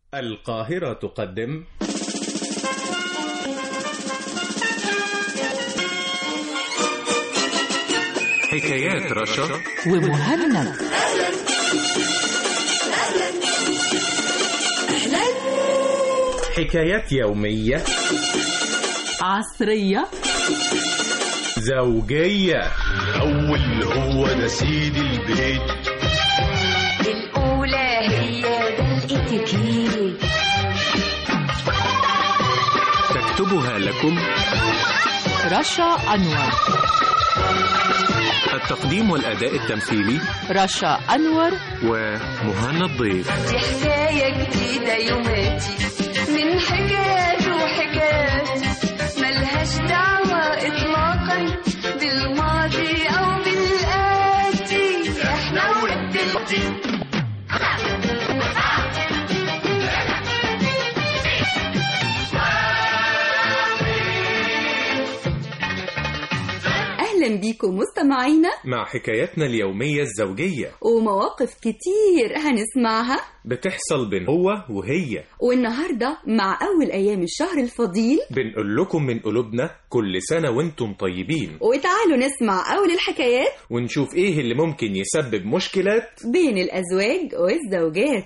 القاهرة تقدم حكايات رشا ومهند حكايات يومية عصرية زوجية الأول هو ده سيد البيت الأولى هي ده الاتيكيت تكتبها لكم رشا أنور التقديم والأداء التمثيلي رشا أنور ومهنا الضيف دي حكاية جديدة يوماتي من حكايات وحكايات ملهاش دعوة إطلاقا بالماضي أو بالآتي إحنا والدلوقتي أهلا بيكم مستمعينا مع حكاياتنا اليومية الزوجية ومواقف كتير هنسمعها بتحصل بين هو وهي والنهاردة مع أول أيام الشهر الفضيل بنقول لكم من قلوبنا كل سنة وانتم طيبين وتعالوا نسمع أول الحكايات ونشوف ايه اللي ممكن يسبب مشكلات بين الأزواج والزوجات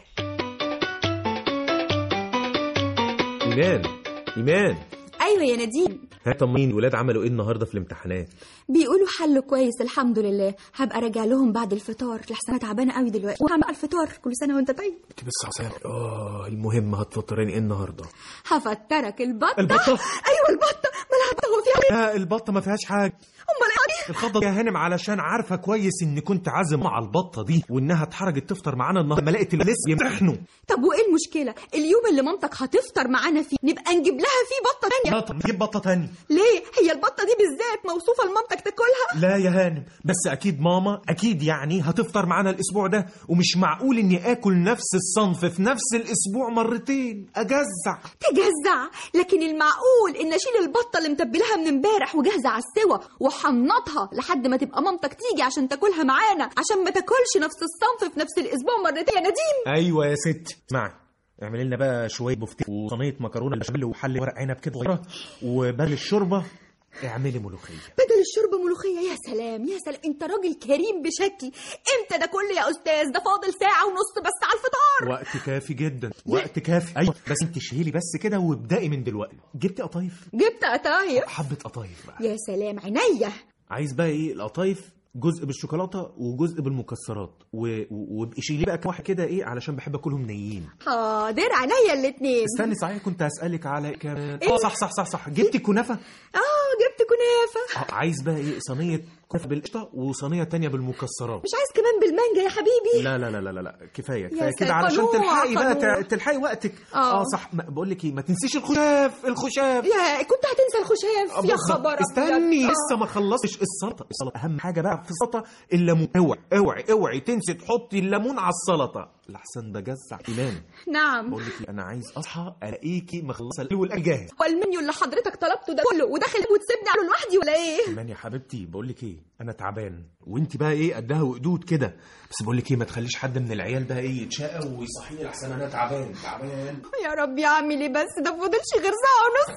إيمان إيمان ايوه يا نديم ها طمني الولاد عملوا ايه النهارده في الامتحانات بيقولوا حل كويس الحمد لله هبقى راجع لهم بعد الفطار لحسن انا تعبانه قوي دلوقتي وهعمل الفطار كل سنه وانت طيب انت بس عسال اه المهم هتفطريني ايه النهارده هفطرك البطه البطة؟ ايوه البطه مالها بطه هو فيها لا البطه ما فيهاش حاجه امال ايه الخضه يا هانم علشان عارفه كويس اني كنت عازم مع البطه دي وانها اتحرجت تفطر معانا النهارده لما لقيت لسه يمتحنوا طب وايه المشكله اليوم اللي مامتك هتفطر معانا فيه نبقى نجيب لها فيه بطه تانية بطه نجيب بطه تاني ليه هي البطه دي بالذات موصوفه لمامتك تاكلها لا يا هانم بس اكيد ماما اكيد يعني هتفطر معانا الاسبوع ده ومش معقول اني اكل نفس الصنف في نفس الاسبوع مرتين اجزع تجزع لكن المعقول ان اشيل البطه اللي متبلها من امبارح وجاهزه على السوا وحنطها لحد ما تبقى مامتك تيجي عشان تاكلها معانا عشان ما تاكلش نفس الصنف في نفس الاسبوع مرتين يا نديم ايوه يا ستي اسمعي اعملي لنا بقى شويه بفتيك وصينيه مكرونه بشاميل وحل ورق عنب كده صغيره وبدل الشوربه اعملي ملوخيه بدل الشرب ملوخيه يا سلام يا سلام انت راجل كريم بشكل امتى ده كله يا استاذ ده فاضل ساعه ونص بس على الفطار وقت كافي جدا وقت كافي ايوه بس انت شهيلي بس كده وابدأي من دلوقتي جبتي قطايف جبت قطايف حبه قطايف بقى يا سلام عينيا عايز بقى ايه القطايف جزء بالشوكولاته وجزء بالمكسرات و- و- وابقي شيلي بقى كام واحد كده ايه علشان بحب اكلهم نيين حاضر عينيا الاتنين استني صحيح كنت هسألك على كمان اه صح صح صح صح جبتي كنافه اه جبت كنافه اه عايز بقى ايه صينيه كنافه بالقشطه وصينيه تانية بالمكسرات مش عايز كمان بالمانجا يا حبيبي لا لا لا لا لا, لا. كفايه يا كفايه كده علشان قنوع، تلحقي بقى قنوع. تع- تلحقي وقتك آه. اه صح ما- بقول لك ايه ما تنسيش الخشاف الخشاف يا كنت هتنسى الخشاف يا بالظبط. خبر استني أبيض. لسه ما خلصتش السلطه السلطه اهم حاجه بقى في السلطه الليمون اوعي اوعي اوعي تنسي تحطي الليمون على السلطه لحسن بجزع ايمان نعم بقول لك إيه، انا عايز اصحى الاقيكي مخلصه الاول جاهز والمنيو اللي حضرتك طلبته ده كله وداخل وتسيبني على لوحدي ولا ايه ايمان يا حبيبتي بقول لك ايه انا تعبان وانت بقى ايه قدها وقدود كده بس بقول لك ايه ما تخليش حد من العيال بقى ايه يتشقى ويصحيني لحسن انا تعبان تعبان يا رب يا عمي ليه بس ده فاضلش غير ساعه ونص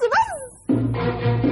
بس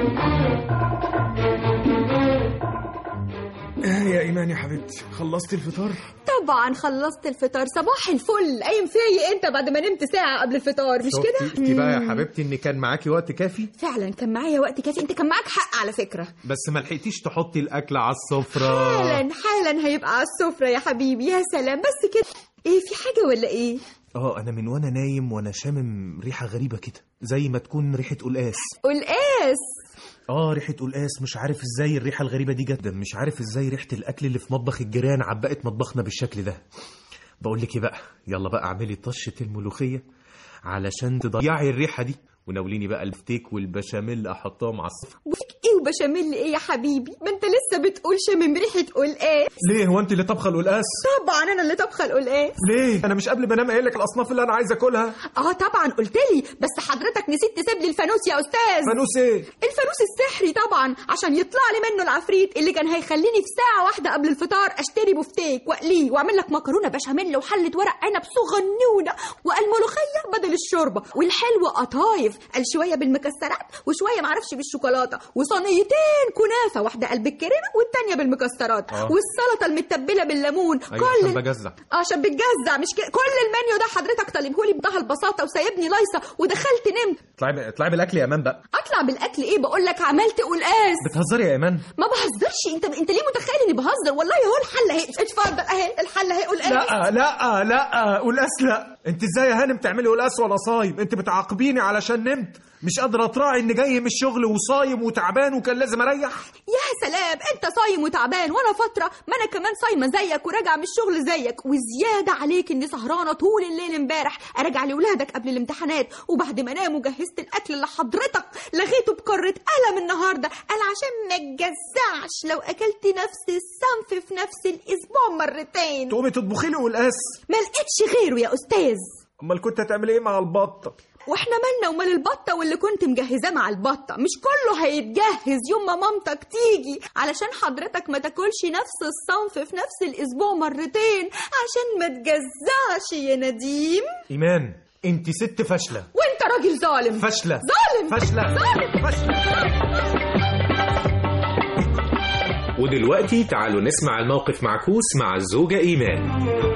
آه يا ايمان يا حبيبتي خلصتي الفطار طبعا خلصت الفطار صباح الفل قايم فايق انت بعد ما نمت ساعه قبل الفطار مش كده شفتي بقى يا حبيبتي ان كان معاكي وقت كافي فعلا كان معايا وقت كافي انت كان معاك حق على فكره بس ما لحقتيش تحطي الاكل على السفره حالا حالا هيبقى على السفره يا حبيبي يا سلام بس كده ايه في حاجه ولا ايه اه انا من وانا نايم وانا شامم ريحه غريبه كده زي ما تكون ريحه قلقاس قلقاس اه ريحه قلقاس مش عارف ازاي الريحه الغريبه دي جدا مش عارف ازاي ريحه الاكل اللي في مطبخ الجيران عبقت مطبخنا بالشكل ده بقول لك ايه بقى يلا بقى اعملي طشه الملوخيه علشان تضيعي الريحه دي وناوليني بقى الفتيك والبشاميل احطهم على الصفر بوفيك ايه وبشاميل ايه يا حبيبي ما انت لسه بتقول شامم ريحه قلقاس ليه هو انت اللي طبخه القلقاس طبعا انا اللي طبخه القلقاس ليه انا مش قبل ما انام قايل لك الاصناف اللي انا عايز اكلها اه طبعا قلت لي بس حضرتك نسيت تسيب لي الفانوس يا استاذ فانوس ايه الفانوس السحري طبعا عشان يطلع لي منه العفريت اللي كان هيخليني في ساعه واحده قبل الفطار اشتري بفتيك واقليه واعمل لك مكرونه بشاميل وحله ورق عنب صغنونه والملوخيه بدل الشوربه والحلو قطايف قال شويه بالمكسرات وشويه معرفش بالشوكولاته وصينيتين كنافه واحده قلب الكريمه والتانيه بالمكسرات آه. والسلطه المتبله بالليمون ايوه كل عشان بجزع اه عشان بتجزع مش كده كل المنيو ده حضرتك طالبهولي بمنتهى البساطه وسايبني لايصه ودخلت نمت اطلعي اطلعي بالاكل يا ايمان بقى اطلع بالاكل ايه بقول لك عملت قلقاس بتهزري يا ايمان ما بهزرش انت انت ليه متخيل اني بهزر والله اهو الحله اهي اتفضل اهي الحله اهي قلقاس لا لا لا قلقاس لا انت ازاي يا هانم تعملي قلقاس وانا صايم انت بتعاقبيني علشان نمت مش قادره اطراعي اني جاي من الشغل وصايم وتعبان وكان لازم اريح يا سلام انت صايم وتعبان وانا فتره ما انا كمان صايمه زيك وراجعه من الشغل زيك وزياده عليك اني سهرانه طول الليل امبارح اراجع لاولادك قبل الامتحانات وبعد ما انام وجهزت الاكل اللي حضرتك لغيته بكره قلم النهارده قال عشان ما تجزعش لو اكلت نفس الصنف في نفس الاسبوع مرتين تقومي تطبخي لي قلقاس ما لقيتش غيره يا استاذ امال كنت هتعملي ايه مع البطه واحنا مالنا ومال البطه واللي كنت مجهزاه مع البطه مش كله هيتجهز يوم ما مامتك تيجي علشان حضرتك ما تاكلش نفس الصنف في نفس الاسبوع مرتين عشان ما تجزعش يا نديم ايمان انت ست فاشله وانت راجل ظالم فاشله ظالم فاشله ظالم فاشله ودلوقتي تعالوا نسمع الموقف معكوس مع الزوجة إيمان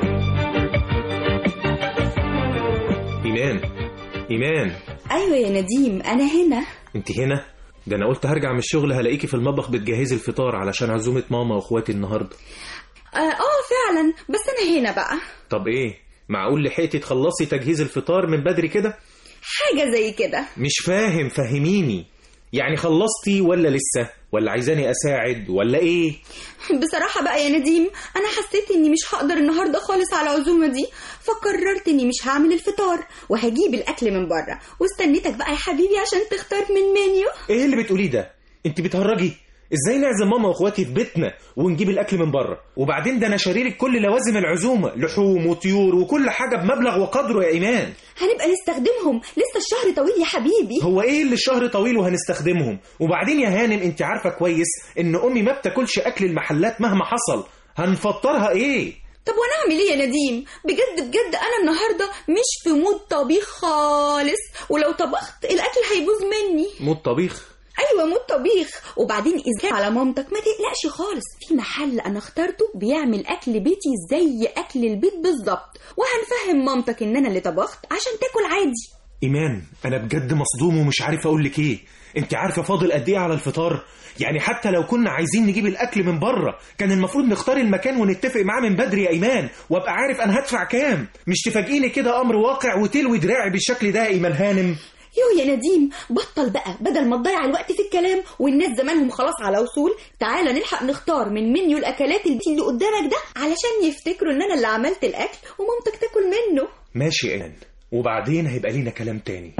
إيمان إيمان ايوه يا نديم انا هنا أنت هنا؟ ده أنا قلت هرجع من الشغل هلاقيكي في المطبخ بتجهزي الفطار علشان عزومة ماما وإخواتي النهاردة اه, آه فعلا بس انا هنا بقى طب إيه؟ معقول لحقتي تخلصي تجهيز الفطار من بدري كده؟ حاجه زي كده مش فاهم فهميني يعني خلصتي ولا لسه؟ ولا عايزاني أساعد ولا إيه؟ بصراحة بقى يا نديم أنا حسيت إني مش هقدر النهاردة خالص على العزومة دي فقررت إني مش هعمل الفطار وهجيب الأكل من بره واستنيتك بقى يا حبيبي عشان تختار من منيو ايه اللي بتقوليه ده انت بتهرجي ازاي نعزم ماما واخواتي في بيتنا ونجيب الاكل من بره وبعدين ده انا شاريلك كل لوازم العزومه لحوم وطيور وكل حاجه بمبلغ وقدره يا ايمان هنبقى نستخدمهم لسه الشهر طويل يا حبيبي هو ايه اللي الشهر طويل وهنستخدمهم وبعدين يا هانم انت عارفه كويس ان امي ما بتاكلش اكل المحلات مهما حصل هنفطرها ايه طب وانا اعمل ايه يا نديم بجد بجد انا النهارده مش في مود طبيخ خالص ولو طبخت الاكل هيبوظ مني مو الطبيخ ايوه مود طبيخ وبعدين اذا كان على مامتك ما تقلقش خالص في محل انا اخترته بيعمل اكل بيتي زي اكل البيت بالظبط وهنفهم مامتك ان انا اللي طبخت عشان تاكل عادي ايمان انا بجد مصدوم ومش عارف اقول لك ايه انت عارفه فاضل قد ايه على الفطار يعني حتى لو كنا عايزين نجيب الاكل من بره كان المفروض نختار المكان ونتفق معاه من بدري يا ايمان وابقى عارف انا هدفع كام مش تفاجئيني كده امر واقع وتلوي دراعي بالشكل ده يا ايمان هانم يو يا نديم بطل بقى بدل ما تضيع الوقت في الكلام والناس زمانهم خلاص على وصول تعالى نلحق نختار من منيو الاكلات اللي اللي قدامك ده علشان يفتكروا ان انا اللي عملت الاكل ومامتك تاكل منه ماشي يا ايمان وبعدين هيبقى لينا كلام تاني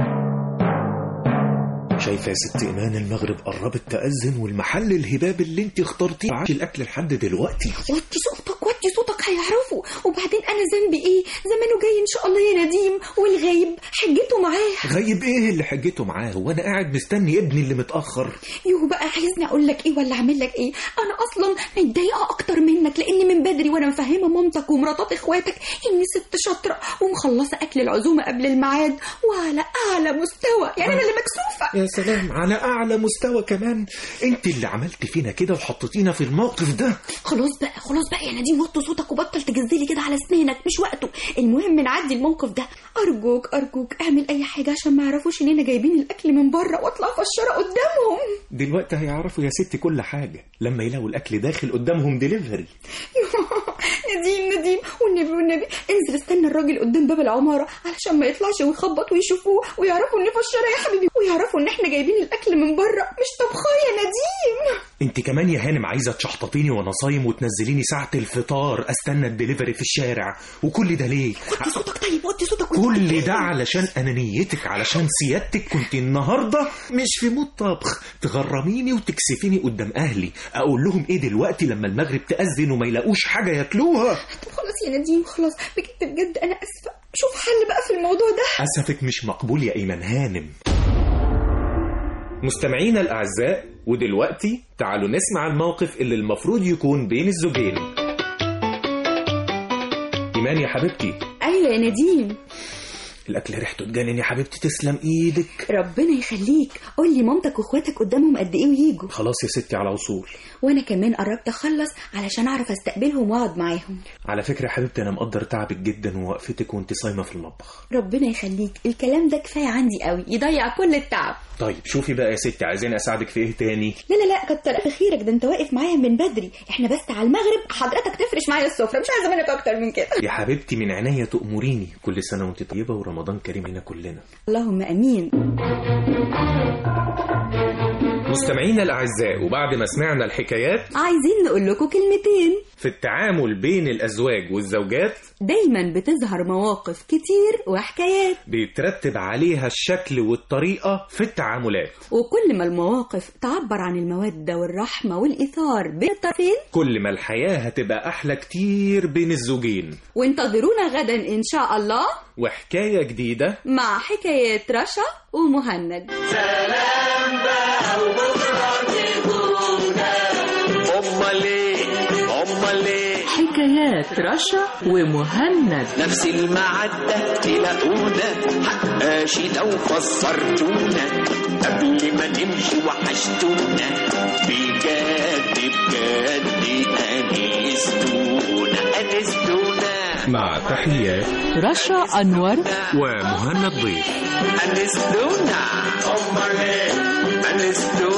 شايفة يا ست إيمان المغرب قربت تأذن والمحل الهباب اللي انت اخترتيه عاش الأكل لحد دلوقتي وطي صوتك وطي صوتك هيعرفوا وبعدين انا ذنبي ايه زمانه جاي ان شاء الله يا نديم والغايب حجته معاه غيب ايه اللي حجته معاه وانا قاعد مستني ابني اللي متأخر يو بقى عايزني اقول لك ايه ولا اعمل لك ايه انا اصلا متضايقه اكتر منك لاني من بدري وانا مفهمه مامتك ومراتات اخواتك اني ست شاطره ومخلصه اكل العزومه قبل الميعاد وعلى اعلى مستوى يعني انا اللي مكسوفه يا سلام على أعلى مستوى كمان انت اللي عملت فينا كده وحطيتينا في الموقف ده خلاص بقى خلاص بقى يا نديم وطي صوتك وبطل تجزلي كده على اسنانك مش وقته المهم نعدي الموقف ده ارجوك ارجوك اعمل اي حاجه عشان ما يعرفوش اننا جايبين الاكل من بره واطلع فشاره قدامهم دلوقتي هيعرفوا يا ستي كل حاجة لما يلاقوا الأكل داخل قدامهم ديليفري نديم نديم والنبي والنبي انزل استنى الراجل قدام باب العماره علشان ما يطلعش ويخبط ويشوفوه ويعرفوا ان فشاره يا حبيبي ويعرفوا ان احنا جايبين الاكل من بره مش طبخاه يا نديم انت كمان يا هانم عايزة تشحططيني وانا صايم وتنزليني ساعة الفطار استنى الدليفري في الشارع وكل ده ليه وطي صوتك طيب وطي صوتك وانت كل بتتكلم. ده علشان انانيتك علشان سيادتك كنت النهارده مش في مود طبخ تغرميني وتكسفيني قدام اهلي اقول لهم ايه دلوقتي لما المغرب تاذن وما يلاقوش حاجه ياكلوها طب خلاص يا نديم خلاص بجد بجد انا اسفه شوف حل بقى في الموضوع ده اسفك مش مقبول يا ايمان هانم مستمعينا الأعزاء ودلوقتي تعالوا نسمع الموقف اللي المفروض يكون بين الزوجين إيمان يا حبيبتي ايوه يا نديم الأكل ريحته تجنن يا حبيبتي تسلم إيدك ربنا يخليك قول لي مامتك واخواتك قدامهم قد ايه ويجوا خلاص يا ستي على وصول وانا كمان قربت اخلص علشان اعرف استقبلهم واقعد معاهم على فكرة يا حبيبتي أنا مقدر تعبك جدا ووقفتك وأنت صايمة في المطبخ ربنا يخليك الكلام ده كفايه عندي قوي يضيع كل التعب طيب شوفي بقى يا ستي عايزين أساعدك في إيه تاني لا لا لا كتر الف خيرك ده انت واقف معايا من بدري احنا بس على المغرب حضرتك تفرش معايا السفره مش عايزه منك اكتر من كده يا حبيبتي من عينيا تأمريني كل سنة وأنت طيبة ورمضان كريم لنا كلنا اللهم امين مستمعينا الأعزاء وبعد ما سمعنا الحكايات عايزين نقول لكم كلمتين في التعامل بين الأزواج والزوجات دايما بتظهر مواقف كتير وحكايات بيترتب عليها الشكل والطريقة في التعاملات وكل ما المواقف تعبر عن المودة والرحمة والإثار بين الطرفين كل ما الحياة هتبقى أحلى كتير بين الزوجين وانتظرونا غدا إن شاء الله وحكاية جديدة مع حكايات رشا ومهند امال ايه امال ايه حكايات رشا ومهند نفس المعدة تلاقونا حقاشنا وفسرتونا قبل ما نمشي وحشتونا بجد بجد أنستونا أنستونا مع تحيات رشا أنور ومهند ضيف أنستونا أمال إيه أنستونا